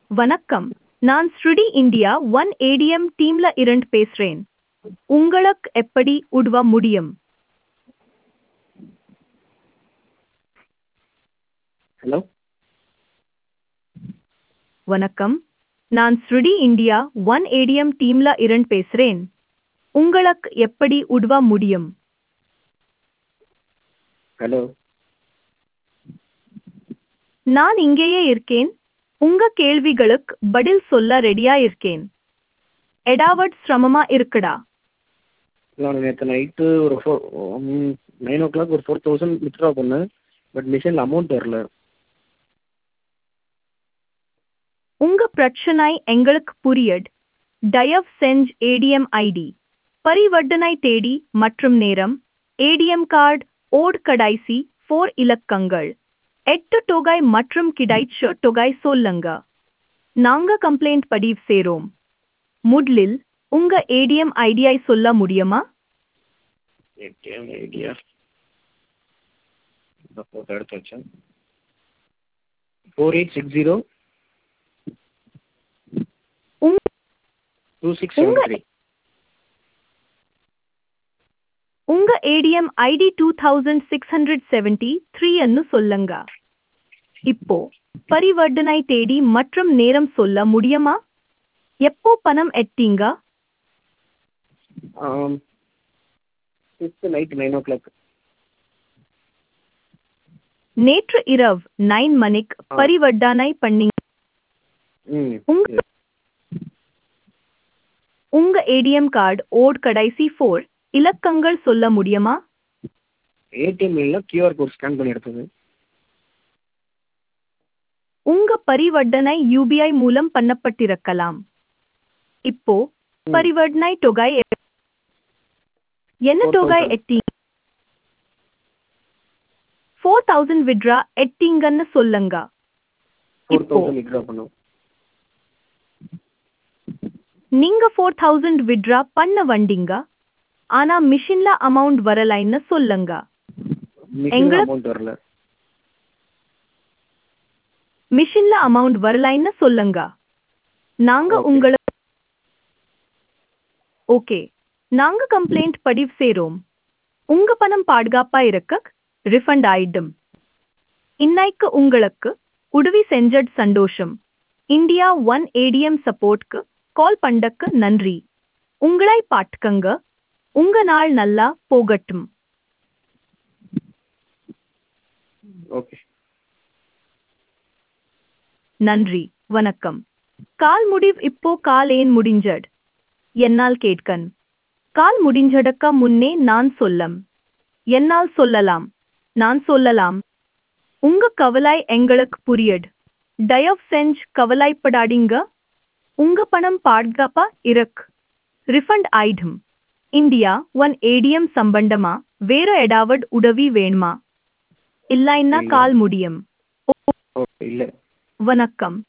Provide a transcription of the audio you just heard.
வணக்கம் நான் ஸ்ருடி இந்தியா ஒன் ஏடிஎம் டீம்ல இருந்து பேசுறேன் உங்களுக்கு எப்படி உதவ முடியும் ஹலோ வணக்கம் நான் ஸ்ருடி இந்தியா ஒன் ஏடிஎம் டீம்ல இருந்து பேசுறேன் உங்களுக்கு எப்படி உதவ முடியும் ஹலோ நான் இங்கேயே இருக்கேன் உங்க கேள்விகளுக்கு பதில் சொல்ல ரெடியா இருக்கேன் எடாவட் சிரமமா இருக்குடா நான் நேற்று நைட்டு ஒரு ஃபோர் நைன் ஓ கிளாக் ஒரு ஃபோர் தௌசண்ட் வித்ட்ரா பண்ணேன் பட் மிஷினில் அமௌண்ட் வரல உங்க பிரச்சனை எங்களுக்கு புரியட் தயவு செஞ்சு ஏடிஎம் ஐடி பரிவர்த்தனை தேதி மற்றும் நேரம் ஏடிஎம் கார்டு ஓட் கடைசி ஃபோர் இலக்கங்கள் எட்டு தொகை மற்றும் கிடைச்ச தொகை சொல்லுங்க நாங்க கம்ப்ளைண்ட் பதிவு செய்றோம் முதலில் உங்க ஏடிஎம் ஐடியை சொல்ல முடியுமா ஏடிஎம் ஐடியா இந்த ஃபோட்டோ எடுத்து வச்சேன் ஃபோர் எயிட் சிக்ஸ் ஜீரோ உங் டூ சிக்ஸ் செவன் உங்க- த்ரீ உங்க ATM ID two thousand six hundred seventy three அன்னு சொல்லுங்க இப்போ பரிவர்த்தனை தேதி மற்றும் நேரம் சொல்ல முடியுமா எப்போ பணம் எட்டீங்க fifth night nine o'clock நேற்று இரவு நைன் மணிக்கு ஆ. பரிவர்த்தனை பண்ணீங்க ம் உங்க உங்க ஏடிஎம் கார்டு ஓட் கடைசி ஃபோர் இலக்கங்கள் சொல்ல முடியுமா ஏடிஎம் இல்லை கியூஆர் கோட் ஸ்கேன் பண்ணி எடுத்தது உங்க பரிவர்த்தனை யூபிஐ மூலம் பண்ணப்பட்டிருக்கலாம் இப்போ ம். பரிவர்த்தனை தொகை எ- என்ன Four தொகை thousand. எட்டி ஃபோர் தௌசண்ட் விட்ரா எட்டிங்கன்னு சொல்லுங்க ஃபோர் இப்போ தௌசண்ட் வித்ட்ரா பண்ணோம் நீங்க ஃபோர் தௌசண்ட் விட்ரா பண்ண வந்தீங்க ஆனா மிஷின்ல அமௌண்ட் வரலைன்னு சொல்லுங்க மிஷினில் எங்களுக்கு- அமௌண்ட் வரல மிஷின்ல அமௌண்ட் வரலைன்னு சொல்லுங்க நாங்க Okay. உங்களுக்கு ஓகே நாங்க கம்ப்ளைண்ட் பதிவு செய்றோம் உங்க பணம் பாதுகாப்பா இருக்க ரிஃபண்ட் ஆயிடும் இன்னைக்கு உங்களுக்கு உதவி செஞ்சட் சந்தோஷம் இந்தியா ஒன் ஏடிஎம் சப்போர்ட்க்கு கால் பண்ணக்கு நன்றி உங்களை பாட்டுக்கங்க உங்க நாள் நல்லா போகட்டும் ஓகே நன்றி வணக்கம் கால் முடிவ் இப்போ கால் ஏன் முடிஞ்சட் என்னால் கேட்கன் கால் முடிஞ்சடக்க முன்னே நான் சொல்லம் என்னால் சொல்லலாம் நான் சொல்லலாம் உங்க கவலை எங்களுக்கு புரியட் தயவு செஞ்சு கவலைப்படாதீங்க உங்க பணம் பாதுகாப்பா இருக்கு ரிஃபண்ட் ஆயிடும் இந்தியா ஒன் ஏடிஎம் சம்பந்தமா வேற எடாவட் உதவி வேணுமா இல்லைன்னா இல்ல. கால் முடியும் ஓகே இல்லை வணக்கம்